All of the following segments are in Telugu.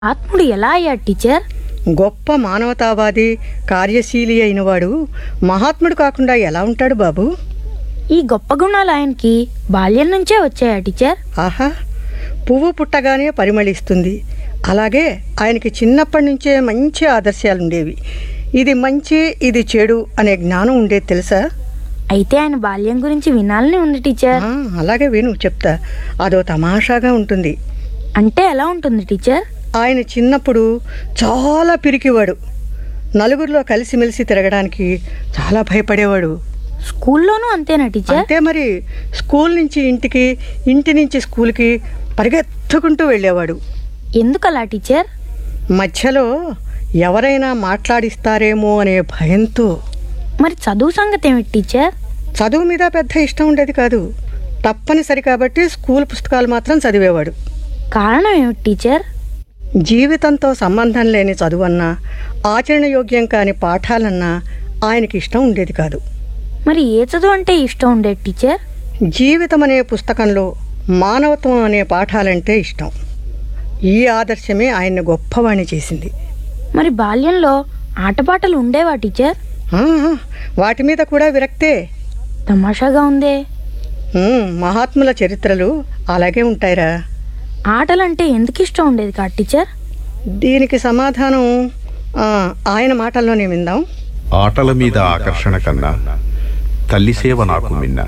ఆత్ముడు ఎలా అయ్యాడు టీచర్ గొప్ప మానవతావాది కార్యశీలి అయినవాడు మహాత్ముడు కాకుండా ఎలా ఉంటాడు బాబు ఈ గొప్ప గుణాలు ఆయనకి బాల్యం నుంచే వచ్చాయా టీచర్ ఆహా పువ్వు పుట్టగానే పరిమళిస్తుంది అలాగే ఆయనకి చిన్నప్పటి నుంచే మంచి ఆదర్శాలు ఉండేవి ఇది మంచి ఇది చెడు అనే జ్ఞానం ఉండేది తెలుసా అయితే ఆయన బాల్యం గురించి వినాలని ఉంది టీచర్ ఆ, అలాగే విను చెప్తా అదో తమాషాగా ఉంటుంది అంటే ఎలా ఉంటుంది టీచర్ ఆయన చిన్నప్పుడు చాలా పిరికివాడు నలుగురిలో కలిసిమెలిసి తిరగడానికి చాలా భయపడేవాడు స్కూల్లోనూ అంతేనా టీచర్ అంతే మరి స్కూల్ నుంచి ఇంటికి ఇంటి నుంచి స్కూల్కి పరిగెత్తుకుంటూ వెళ్ళేవాడు ఎందుకు అలా టీచర్ మధ్యలో ఎవరైనా మాట్లాడిస్తారేమో అనే భయంతో మరి చదువు సంగతి ఏమిటి టీచర్ చదువు మీద పెద్ద ఇష్టం ఉండేది కాదు తప్పనిసరి కాబట్టి స్కూల్ పుస్తకాలు మాత్రం చదివేవాడు కారణం ఏమిటి టీచర్ జీవితంతో సంబంధం లేని చదువన్నా ఆచరణయోగ్యం కాని పాఠాలన్నా ఆయనకి ఇష్టం ఉండేది కాదు మరి ఏ చదువు అంటే ఇష్టం ఉండేది టీచర్ జీవితం అనే పుస్తకంలో మానవత్వం అనే పాఠాలంటే ఇష్టం ఈ ఆదర్శమే ఆయన్ని గొప్పవాణి చేసింది మరి బాల్యంలో ఆటపాటలు ఉండేవా టీచర్ ఆ, వాటి మీద కూడా విరక్తే తమాషాగా ఉందే ఉమ్, మహాత్ముల చరిత్రలు అలాగే ఉంటాయిరా ఆటలంటే ఎందుకు ఇష్టం ఉండేది కాదు టీచర్ దీనికి సమాధానం ఆ, ఆయన మాటల్లోనే విందాం ఆటల మీద ఆకర్షణ కన్నా తల్లి సేవ నాకు మిన్న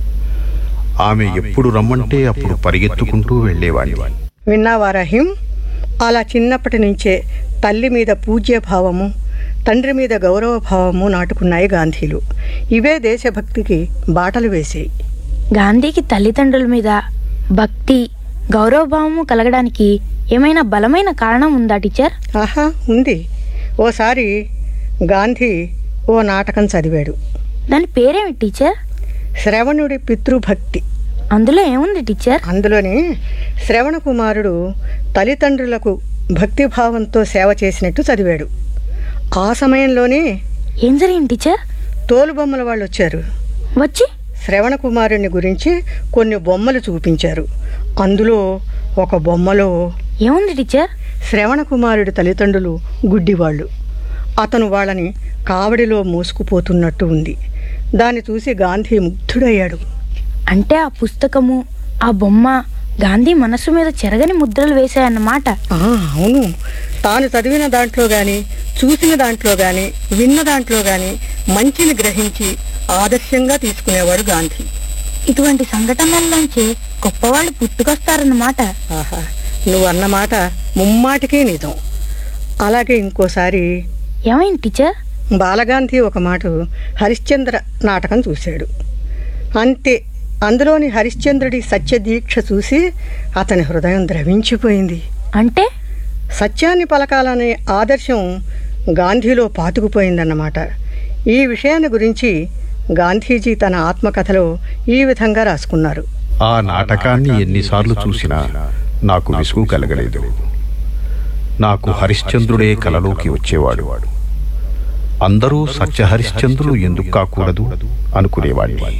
ఆమె ఎప్పుడు రమ్మంటే అప్పుడు పరిగెత్తుకుంటూ వెళ్ళేవాడిని విన్నావా రహీం అలా చిన్నప్పటి నుంచే తల్లి మీద పూజ్య భావము తండ్రి మీద గౌరవ భావము నాటుకున్నాయి గాంధీలు ఇవే దేశభక్తికి బాటలు వేసాయి గాంధీకి తల్లిదండ్రుల మీద భక్తి గౌరవభావము కలగడానికి ఏమైనా బలమైన కారణం ఉందా టీచర్ ఆహా ఉంది ఓసారి గాంధీ ఓ నాటకం చదివాడు దాని పేరేమి టీచర్ శ్రవణుడి పితృభక్తి అందులో ఏముంది టీచర్ అందులోని శ్రవణ కుమారుడు తల్లిదండ్రులకు భక్తిభావంతో సేవ చేసినట్టు చదివాడు ఆ సమయంలోనే ఏం జరిగింది టీచర్ తోలుబొమ్మల వాళ్ళు వచ్చారు వచ్చి శ్రవణ కుమారుని గురించి కొన్ని బొమ్మలు చూపించారు అందులో ఒక బొమ్మలో ఏముంది టీచర్ శ్రవణ కుమారుడి తల్లిదండ్రులు గుడ్డివాళ్ళు అతను వాళ్ళని కావడిలో మోసుకుపోతున్నట్టు ఉంది దాన్ని చూసి గాంధీ ముగ్ధుడయ్యాడు అంటే ఆ పుస్తకము ఆ బొమ్మ గాంధీ మనసు మీద చెరగని ముద్రలు వేశాయన్నమాట ఆ, అవును తాను చదివిన దాంట్లో కానీ చూసిన దాంట్లో కానీ విన్న దాంట్లో కానీ మంచిని గ్రహించి ఆదర్శంగా తీసుకునేవాడు గాంధీ ఇటువంటి సంఘటనల్లోంచి గొప్పవాళ్ళు పుట్టుకొస్తారన్నమాట ఆహా నువ్వు అన్నమాట ముమ్మాటికే నిజం అలాగే ఇంకోసారి ఏమైంది టీచర్ బాలగాంధీ ఒక మాట హరిశ్చంద్ర నాటకం చూశాడు అంతే అందులోని హరిశ్చంద్రుడి సత్యదీక్ష చూసి అతని హృదయం ద్రవించిపోయింది అంటే సత్యాన్ని పలకాలనే ఆదర్శం గాంధీలో పాతుకుపోయిందన్నమాట ఈ విషయాన్ని గురించి గాంధీజీ తన ఆత్మకథలో ఈ విధంగా రాసుకున్నారు ఆ నాటకాన్ని ఎన్నిసార్లు చూసినా నాకు విసుగు కలగలేదు నాకు హరిశ్చంద్రుడే కలలోకి వచ్చేవాడు అందరూ సత్యహరిశ్చంద్రులు ఎందుకు కాకూడదు అనుకునేవాడిని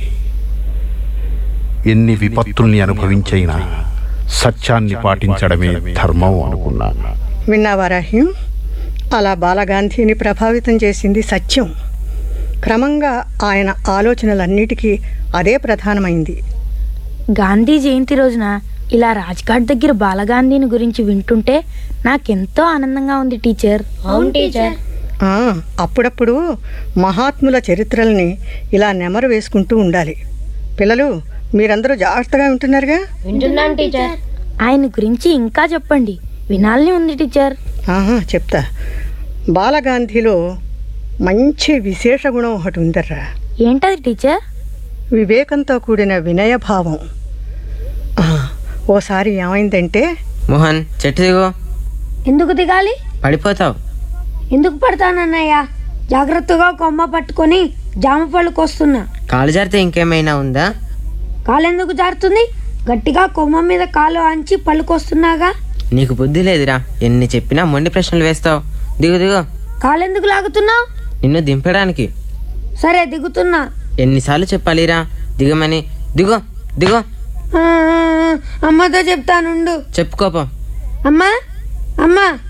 ఎన్ని విపత్తుల్ని అనుభవించైనా సత్యాన్ని పాటించడమే ధర్మం అనుకున్నాను విన్నావా రహీం అలా బాలగాంధీని ప్రభావితం చేసింది సత్యం క్రమంగా ఆయన ఆలోచనలన్నిటికీ అదే ప్రధానమైంది గాంధీ జయంతి రోజున ఇలా రాజ్ఘాట్ దగ్గర బాలగాంధీని గురించి వింటుంటే నాకెంతో ఆనందంగా ఉంది టీచర్ అవును టీచర్ ఆ, అప్పుడప్పుడు మహాత్ముల చరిత్రల్ని ఇలా నెమరు వేసుకుంటూ ఉండాలి పిల్లలు మీరందరూ జాగ్రత్తగా వింటున్నారుగా వింటున్నాను టీచర్ ఆయన గురించి ఇంకా చెప్పండి వినాలని ఉంది టీచర్ ఆహా చెప్తా బాలగాంధీలో మంచి విశేష గుణం ఒకటి ఉందర్రా ఏంటది టీచర్ వివేకంతో కూడిన వినయభావం ఆ, ఓసారి ఏమైందంటే మోహన్ చెట్టు దిగు ఎందుకు దిగాలి పడిపోతావు ఎందుకు పడతానన్నయ్య జాగ్రత్తగా కొమ్మ పట్టుకొని జామ పళ్ళు కోస్తున్నా కాలు జారితే ఇంకేమైనా ఉందా కాలెందుకు జారుతుంది గట్టిగా కొమ్మ మీద కాలు అంచి పళ్ళు కోస్తున్నాగా నీకు బుద్ధి లేదురా ఎన్ని చెప్పినా మొండి ప్రశ్నలు వేస్తావు దిగు దిగు కాలెందుకు లాగుతున్నావు నిన్ను దింపడానికి సరే దిగుతున్నా ఎన్నిసార్లు చెప్పాలిరా దిగమని దిగు దిగు ఆ, అమ్మతో చెప్తానుండు చెప్పుకోపం అమ్మా అమ్మా